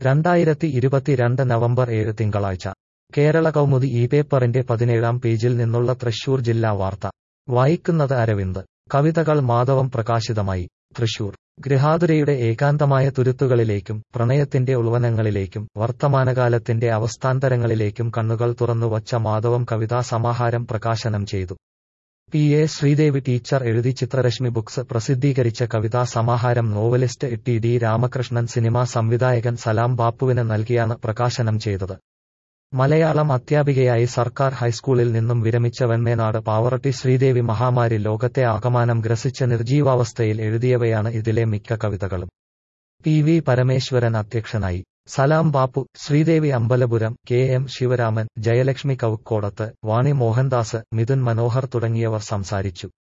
രണ്ടായിരത്തി ഇരുപത്തിരണ്ട് നവംബർ ഏഴ് തിങ്കളാഴ്ച കേരള കൗമുദി ഈ പേപ്പറിന്റെ പതിനേഴാം പേജിൽ നിന്നുള്ള തൃശൂർ ജില്ലാ വാർത്ത വായിക്കുന്നത് അരവിന്ദ് കവിതകൾ മാധവം പ്രകാശിതമായി തൃശൂർ ഗൃഹാതുരയുടെ ഏകാന്തമായ തുരുത്തുകളിലേക്കും പ്രണയത്തിന്റെ ഉൾവനങ്ങളിലേക്കും വർത്തമാനകാലത്തിന്റെ അവസ്ഥാന്തരങ്ങളിലേക്കും കണ്ണുകൾ തുറന്നു വച്ച മാധവം കവിതാ സമാഹാരം പ്രകാശനം ചെയ്തു പി എ ശ്രീദേവി ടീച്ചർ എഴുതി ചിത്രരശ്മി ബുക്സ് പ്രസിദ്ധീകരിച്ച കവിതാ സമാഹാരം novelist T D Ramakrishnan cinema സംവിധായകൻ സലാം ബാപ്പുവിന് നൽകിയാണ് പ്രകാശനം ചെയ്തത് മലയാളം അധ്യാപികയായി സർക്കാർ ഹൈസ്കൂളിൽ നിന്നും വിരമിച്ച വെൺമേനാട് പാവറട്ടി ശ്രീദേവി മഹാമാരി ലോകത്തെ ആകമാനം ഗ്രസിച്ച നിർജീവാവസ്ഥയിൽ എഴുതിയവയാണ് ഇതിലെ മിക്ക കവിതകളും പി വി പരമേശ്വരൻ അധ്യക്ഷനായി സലാം ബാപ്പു ശ്രീദേവി അമ്പലപുരം കെ എം ശിവരാമൻ ജയലക്ഷ്മി കവുക്കോടത്ത് വാണി മോഹൻദാസ് മിഥുൻ മനോഹർ തുടങ്ങിയവർ സംസാരിച്ചു